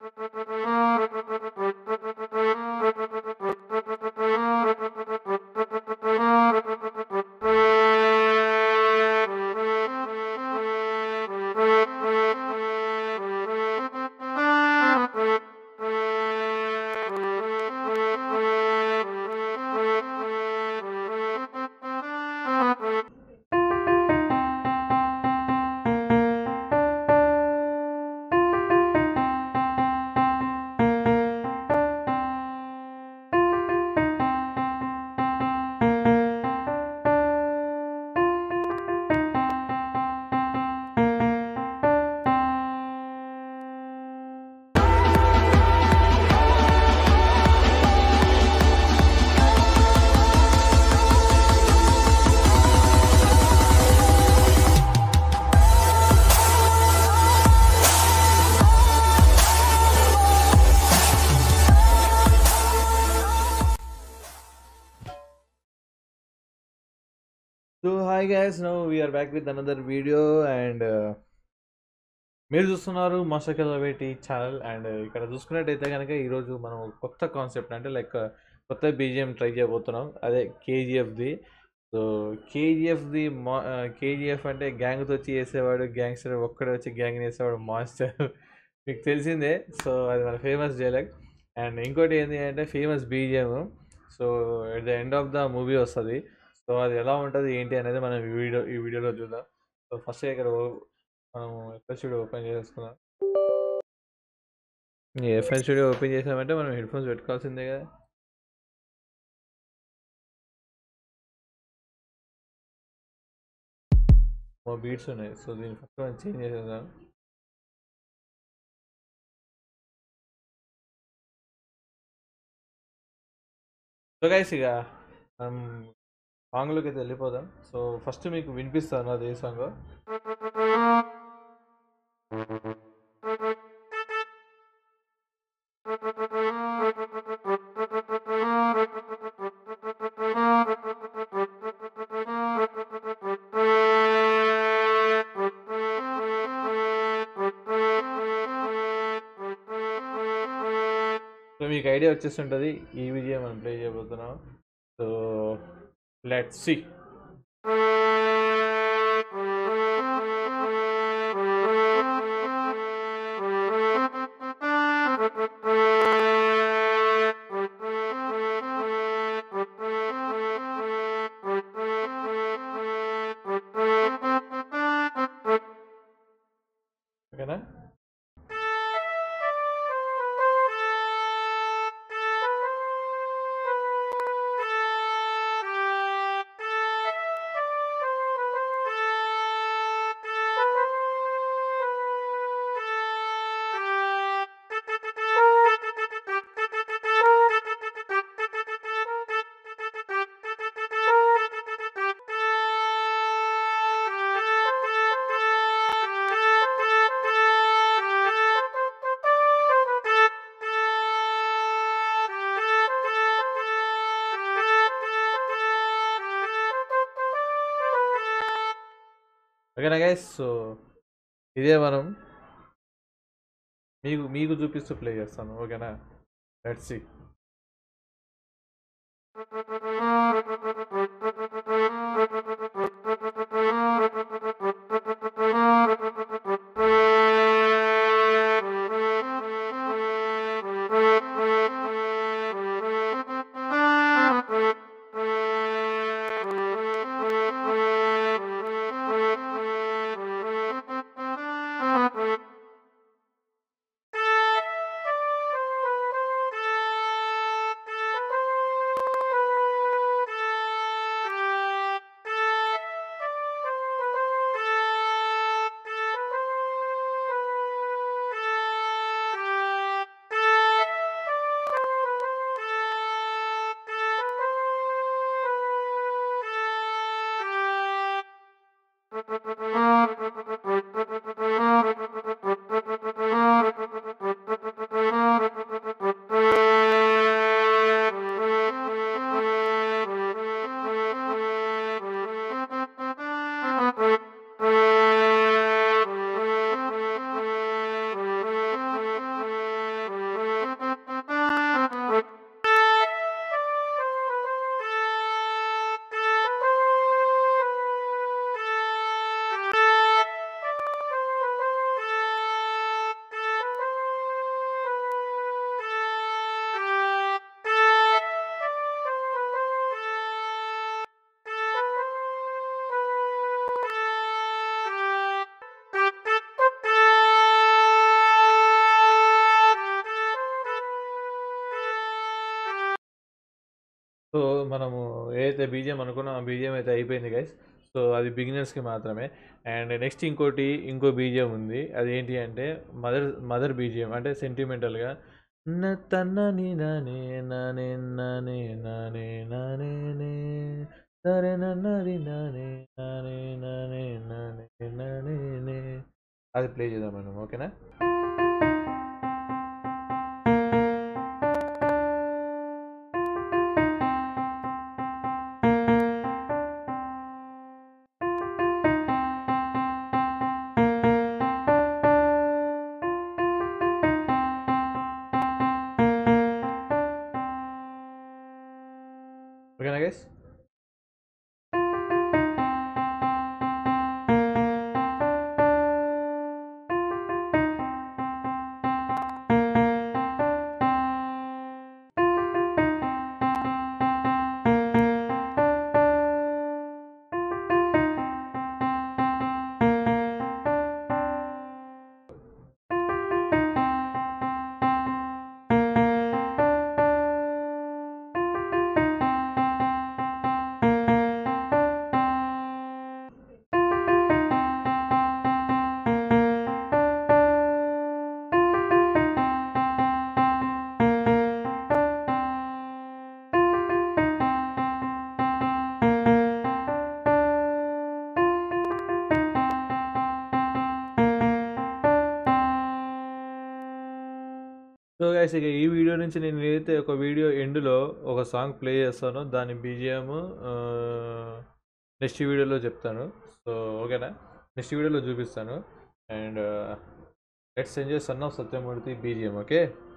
so hi guys no we are back with another video and మీరు చూస్తున్నారు master కలవేటి channel and ఇక్కడ చూసుకున్నట్టయితే కనుక ఈరోజు మనం కొత్త కాన్సెప్ట్ అంటే లైక్ కొత్త బీజిఎం ట్రై చేయబోతున్నాం అదే కేజీఎఫ్ది సో కేజీఎఫ్ది మా కేజీఎఫ్ అంటే గ్యాంగ్తో వచ్చి చేసేవాడు గ్యాంగ్స్టర్ ఒక్కడే వచ్చి గ్యాంగ్ చేసేవాడు మాస్టర్ మీకు తెలిసిందే సో అది మన ఫేమస్ డైలాగ్ అండ్ ఇంకోటి ఏంటి అంటే famous BGM so at the end of the movie వస్తుంది సో అది ఎలా ఉంటుంది ఏంటి అనేది మనం ఈ వీడియో ఈ వీడియోలో చూద్దాం సో ఫస్ట్ ఇక్కడ ఓ- మనం ఎఫ్ఎల్ స్టూడియో ఓపెన్ చేసుకుందాం ఈ ఎఫ్ఎల్ స్టూడియో ఓపెన్ చేసామంటే మనం హెడ్ ఫోన్స్ పెట్టుకోవాల్సిందే కదా మా బీట్స్ ఉన్నాయి సో దీన్ని ఫస్ట్ మనం చేంజ్ చేసేద్దాం సో గైస్ ఇక మనం సాంగ్లోకి అయితే వెళ్ళిపోదాం సో ఫస్ట్ మీకు వినిపిస్తాను అది ఏ సాంగ్ సో మీకు ఐడియా వచ్చేస్తుంటుంది ఈ విజయం మనం ప్లే చేయబోతున్నాం సో లెట్ సి ఓకేనా ఓకేనా గైస్ సో ఇదే మనం మీకు మీకు చూపిస్తూ ప్లే చేస్తాను ఓకేనా లెట్ సి సో మనము ఏదైతే బీజిఎం అనుకున్నాం ఆ బీజిఎం అయితే అయిపోయింది గైస్ సో అది బిగినర్స్కి మాత్రమే అండ్ నెక్స్ట్ ఇంకోటి ఇంకో బీజిఎం ఉంది అది ఏంటి అంటే మదర్ మదర్ బీజిఎం అంటే సెంటిమెంటల్గా తన్నని నానే నానే నానే నానే నానే నే సరే నన్నది నానే నానే నానే నానే నానే నే అది ప్లే చేద్దాం మనం ఓకేనా ఓకేనా గైస్ సో గైస్ ఇక ఈ వీడియో నుంచి నేను ఏదైతే ఒక వీడియో ఎండ్లో ఒక సాంగ్ ప్లే చేస్తానో దాని బీజిఎం నెక్స్ట్ వీడియోలో చెప్తాను సో ఓకేనా నెక్స్ట్ వీడియోలో చూపిస్తాను and let's enjoy son of Satyamurthy BGM okay